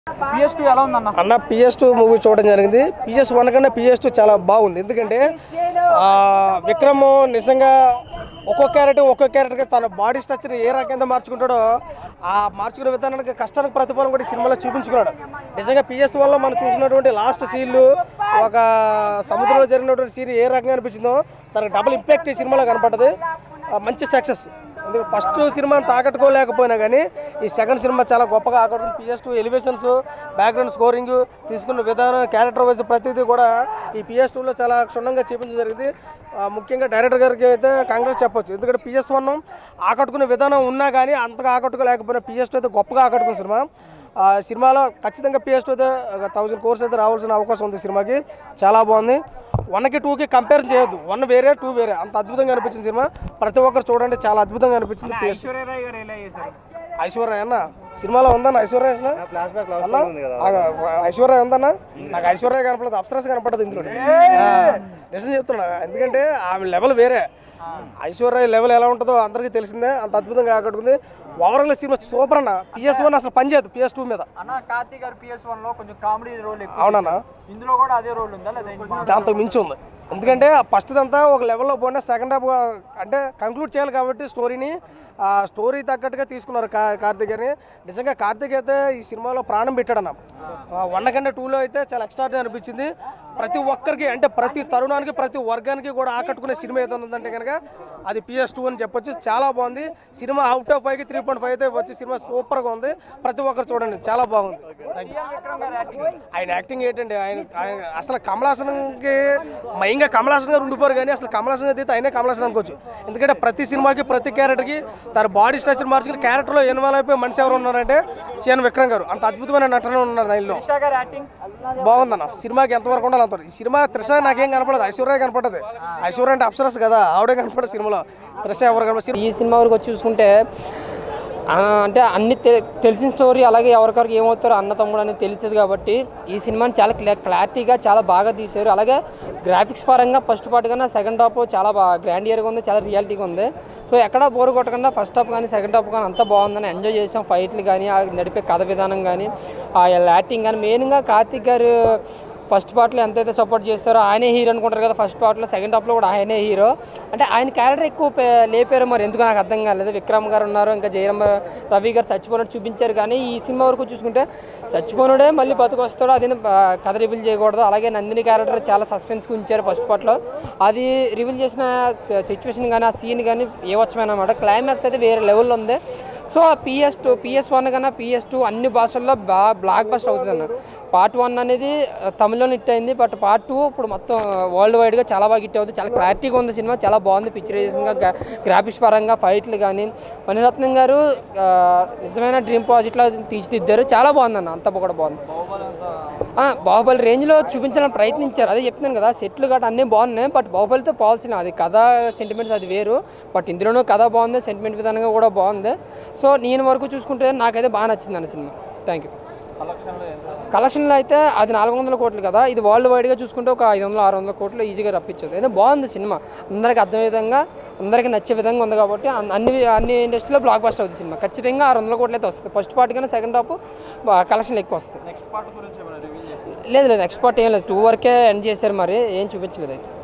PS two ఎలా ఉందన్న అన్న పిఎస్ టూ మూవీ చూడడం జరిగింది పిఎస్ వన్ కన్నా పిఎస్ టూ చాలా బాగుంది ఎందుకంటే ఆ, విక్రమ్ నిజంగా ఒక్కో క్యారెక్టర్ ఒక్కో క్యారెక్టర్కి తన బాడీ స్ట్రక్చర్ ఏ రకంగా మార్చుకుంటాడో ఆ మార్చుకునే విధానానికి కష్టానికి ప్రతిఫలం కూడా ఈ సినిమాలో చూపించుకున్నాడు నిజంగా పిఎస్ వన్లో మనం చూసినటువంటి లాస్ట్ సీన్లు ఒక సముద్రంలో జరిగినటువంటి సీన్ ఏ రకంగా అనిపించిందో తనకు డబుల్ ఇంపాక్ట్ ఈ సినిమాలో కనపడ్డది ఆ, మంచి సక్సెస్ ఎందుకంటే ఫస్ట్ సినిమాని తాకట్టుకోలేకపోయినా కానీ ఈ సెకండ్ సినిమా చాలా గొప్పగా ఆకట్టుకుంది PS two elevations background scoring తీసుకున్న విధానం క్యారెక్టర్ వైజ్ ప్రతిదీ కూడా ఈ పిఎస్ టూలో చాలా క్షుణ్ణంగా చూపించడం జరిగింది ఆ, ముఖ్యంగా డైరెక్టర్ గారికి అయితే కాంగ్రెస్ చెప్పొచ్చు ఎందుకంటే పిఎస్ వన్ ఆకట్టుకునే విధానం ఉన్నా కానీ అంతగా ఆకట్టుకోలేకపోయినా పిఎస్ టూ అయితే గొప్పగా ఆకట్టుకున్న సినిమా ఆ సినిమాలో ఖచ్చితంగా పిఎస్ టూ అయితే ఒక థౌజండ్ కోర్స్ అయితే రావాల్సిన అవకాశం ఉంది సినిమాకి చాలా బాగుంది వన్కి టూకి కంపేరిజన్ చేయొద్దు వన్ వేరే టూ వేరే అంత అద్భుతంగా అనిపించింది సినిమా ప్రతి ఒక్కరు చూడండి చాలా అద్భుతంగా అనిపించింది పిఎస్ ఐశ్వర్యరాయ్ గారు ఎలా చేశారు ఐశ్వర్య అన్న సినిమాలో ఉందన్న ఐశ్వర్య అసలు? అన్న? ఆగ, ఐశ్వర్య ఉందన్న నాకు ఐశ్వర్య కనపడదు అప్సరస్ కనపడదు ఇందులో ఆ, నిజం చెప్తున్నా ఎందుకంటే ఆమె లెవెల్ వేరే ఐశ్వర్య లెవెల్ ఎలా ఉంటుందో అందరికీ తెలిసిందే అంత అద్భుతంగా ఆకట్టుకుంది ఓవరాల్ సినిమా సూపర్ అన్న పిఎస్ వన్ అసలు పనిచేయదు పిఎస్ టూ మీద అన్న కార్తీక్ గారు పిఎస్ వన్ లో కొంచెం కామెడీ రోల్ ఎక్కువ అవునన్నా ఇందులో కూడా అదే రోల్ ఉందా లేదా ఇంకో- దాంతో మించి ఉంది ఎందుకంటే ఫస్ట్ అంతా ఒక లెవెల్లో పోయినా సెకండ్ హాఫ్ అంటే కంక్లూడ్ చేయాలి కాబట్టి స్టోరీని ఆ స్టోరీ తగ్గట్టుగా తీసుకున్నారు కా కార్తీక్ గారిని నిజంగా కార్తీక్ అయితే ఈ సినిమాలో ప్రాణం పెట్టాడన్న వన్ కంటే టూలో అయితే చాలా ఎక్స్ట్రాడరీ అనిపించింది ప్రతి ఒక్కరికి అంటే ప్రతి తరుణానికి ప్రతి వర్గానికి కూడా ఆకట్టుకునే సినిమా ఏదో ఉందంటే కనుక అది పిఎస్ టూ అని చెప్పొచ్చు చాలా బాగుంది సినిమా అవుట్ ఆఫ్ ఫైవ్కి త్రీ పాయింట్ ఫైవ్ అయితే వచ్చి సినిమా సూపర్గా ఉంది ప్రతి ఒక్కరు చూడండి చాలా బాగుంది Thank you. సిఎం విక్రమ్ గారు యాక్టింగ్ ఆయన యాక్టింగ్ ఏంటండి ఆయన ఆయన అసలు కమలాసనంకి మైంగా కమలాసన్ గారు ఉండిపోరు కానీ అసలు కమలాసన్ గారు అయితే ఆయనే కమలాసన్ అనుకోవచ్చు ఎందుకంటే ప్రతి సినిమాకి ప్రతి క్యారెక్టర్కి తన బాడీ స్ట్రక్చర్ మార్చుకుని క్యారెక్టర్లో ఇన్వాల్వ్ అయిపోయి మనిషి ఎవరు ఉన్నారంటే సిఎన్ విక్రమ్ గారు అంత అద్భుతమైన నటన ఉన్నారు దానిలో త్రిషా గారు యాక్టింగ్ బాగుందన్న సినిమాకి ఎంతవరకు ఉండాలి అంత ఈ సినిమా త్రిష నాకేం కనపడదు ఐశ్వర్య కనపడదు ఐశ్వర్య అంటే అప్సరస్ కదా ఆవిడే కనపడదు సినిమాలో త్రిష ఎవరు కనపడదు ఈ సినిమా వరకు వచ్చి చూసుకుంటే ఆ, అంటే అన్ని తె- తెలిసిన స్టోరీ అలాగే ఎవరికరికి ఏమవుతారో అన్న తమ్ముడు అనేది తెలుస్తుంది కాబట్టి ఈ సినిమాని చాలా క్లా క్లారిటీగా చాలా బాగా తీశారు అలాగే గ్రాఫిక్స్ పరంగా ఫస్ట్ పార్ట్ కన్నా సెకండ్ హాఫ్ చాలా బాగా గ్రాండియర్గా ఉంది చాలా రియాలిటీగా ఉంది సో ఎక్కడ బోర్ కొట్టకుండా ఫస్ట్ హాఫ్ కానీ సెకండ్ హాఫ్ కానీ అంతా బాగుందని ఎంజాయ్ చేసాం ఫైట్లు కానీ ఆ నడిపే కథ విధానం కానీ ఆ యాక్టింగ్ కానీ మెయిన్గా కార్తిక్ గారు ఫస్ట్ పార్ట్లో ఎంతైతే సపోర్ట్ చేస్తారో ఆయనే హీరో అనుకుంటారు కదా ఫస్ట్ పార్ట్లో సెకండ్ హాఫ్లో కూడా ఆయనే హీరో అంటే ఆయన క్యారెక్టర్ ఎక్కువ పే- లేపారు మరి ఎందుకు నాకు అర్థం కాలేదు విక్రమ్ గారు ఉన్నారు ఇంకా జయరామ్ రవి గారు చచ్చిపోయినట్టు చూపించారు కానీ ఈ సినిమా వరకు చూసుకుంటే చచ్చిపోయినడే మళ్ళీ బతుకొస్తాడు అది కథ రివీల్ చేయకూడదు అలాగే నందిని క్యారెక్టర్ చాలా సస్పెన్స్గా ఉంచారు ఫస్ట్ పార్ట్లో అది రివీల్ చేసిన సిచ్యువేషన్ కానీ ఆ సీన్ కానీ ఏ వచ్చమైనమాట క్లైమాక్స్ అయితే వేరే లెవెల్లో ఉంది so PS two PS one కన్నా పిఎస్ టూ అన్ని భాషల్లో బా బ్లాక్ బస్ట్ అవుతుంది అన్న పార్ట్ వన్ అనేది ఆ, తమిళ్లో హిట్ అయింది బట్ పార్ట్ టూ ఇప్పుడు మొత్తం వరల్డ్ వైడ్గా చాలా బాగా హిట్ అవుతుంది చాలా క్లారిటీగా ఉంది సినిమా చాలా బాగుంది పిక్చరైజేషన్గా గ్రాఫిక్స్ పరంగా ఫైట్లు కానీ మణిరత్నం గారు ఆ, నిజమైన డ్రీమ్ ప్రాజెక్ట్లో తీర్చిదిద్దారు చాలా బాగుందన్న అంతా కూడా బాగుంది ఆ, బాహుబలి రేంజ్లో చూపించాలని ప్రయత్నించారు అదే చెప్తున్నాను కదా సెట్లు గట్రా అన్నీ బాగున్నాయి బట్ బాహుబలితో పోవాల్సిన అది కథ సెంటిమెంట్స్ అది వేరు బట్ ఇందులోనూ కథ బాగుంది సెంటిమెంట్ విధానంగా కూడా బాగుంది సో నేను వరకు చూసుకుంటే నాకైతే బాగా నచ్చింది అన్న సినిమా థ్యాంక్ యూ కలెక్షన్లో అయితే అది నాలుగు వందల కోట్లు కదా ఇది వరల్డ్ వైడ్గా చూసుకుంటే ఒక ఐదు వందల ఆరు వందల కోట్లు ఈజీగా రప్పించదు అయితే బాగుంది సినిమా అందరికి అర్థం విధంగా అందరికీ నచ్చే విధంగా ఉంది కాబట్టి అన్- అన్ని అన్ని ఇండస్ట్రీలో బ్లాక్ బస్టర్ అవుతుంది సినిమా ఖచ్చితంగా ఆరు వందల కోట్లు అయితే వస్తుంది ఫస్ట్ పార్ట్ కన్నా సెకండ్ హాఫ్ కలెక్షన్లు ఎక్కువ వస్తుంది నెక్స్ట్ పార్ట్ గురించి ఏమైనా రివీల్ చేయండి లేదు లేదు నెక్స్ట్ పార్ట్ ఏం లేదు టూ వరకే ఎండ్ చేశారు మరి ఏం చూపించలేదు అయితే